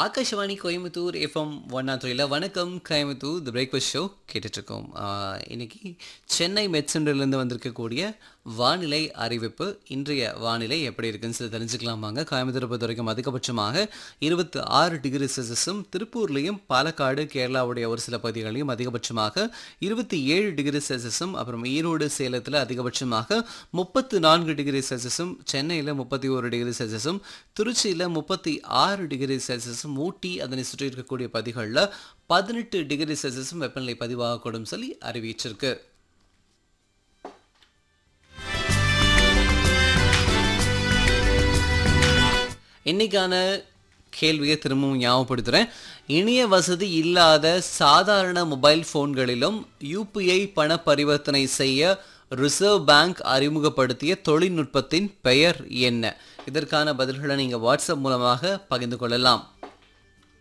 Akashvani Coimbatore FM one not த்ரீல வணக்கம் Coimbatore the breakfast show கேட்டுட்ருக்கோம் ஆஹ், இன்னைக்கு சென்னை மெட் சென்டர்லேருந்து வந்திருக்கக்கூடிய வானிலை அறிவிப்பு இன்றைய வானிலை எப்படி இருக்குன்னு சொல்லி தெரிஞ்சுக்கலாமாங்க கோயம்புத்தூரை பொறுத்த வரைக்கும் அதிகபட்சமாக இருபத்தி ஆறு டிகிரி செல்சியஸும் திருப்பூர்லேயும் பாலக்காடு கேரளாவுடைய ஒரு சில பகுதிகளையும் அதிகபட்சமாக இருபத்தி ஏழு டிகிரி செல்சியஸும் அப்புறம் ஈரோடு சேலத்தில் அதிகபட்சமாக முப்பத்து நான்கு டிகிரி செல்சியஸும் சென்னையில் முப்பத்தி ஒரு டிகிரி செல்சியஸும் திருச்சியில் முப்பத்தி ஆறு டிகிரி செல்சியஸும் ஊட்டி அதனை சுற்றி இருக்கக்கூடிய பகுதிகளில் பதினெட்டு டிகிரி செல்சியஸும் வெப்பநிலை பதிவாகக்கூடும் சொல்லி அறிவிச்சிருக்கு இன்னைக்கான கேள்வியை திரும்பவும் ஞாபகப்படுத்துகிறேன் இணைய வசதி இல்லாத சாதாரண மொபைல் ஃபோன்களிலும் யூபிஐ பண பரிவர்த்தனை செய்ய ரிசர்வ் பேங்க் அறிமுகப்படுத்திய தொழில்நுட்பத்தின் பெயர் என்ன இதற்கான பதில்களை நீங்கள் வாட்ஸ்அப் மூலமாக பகிர்ந்து கொள்ளலாம்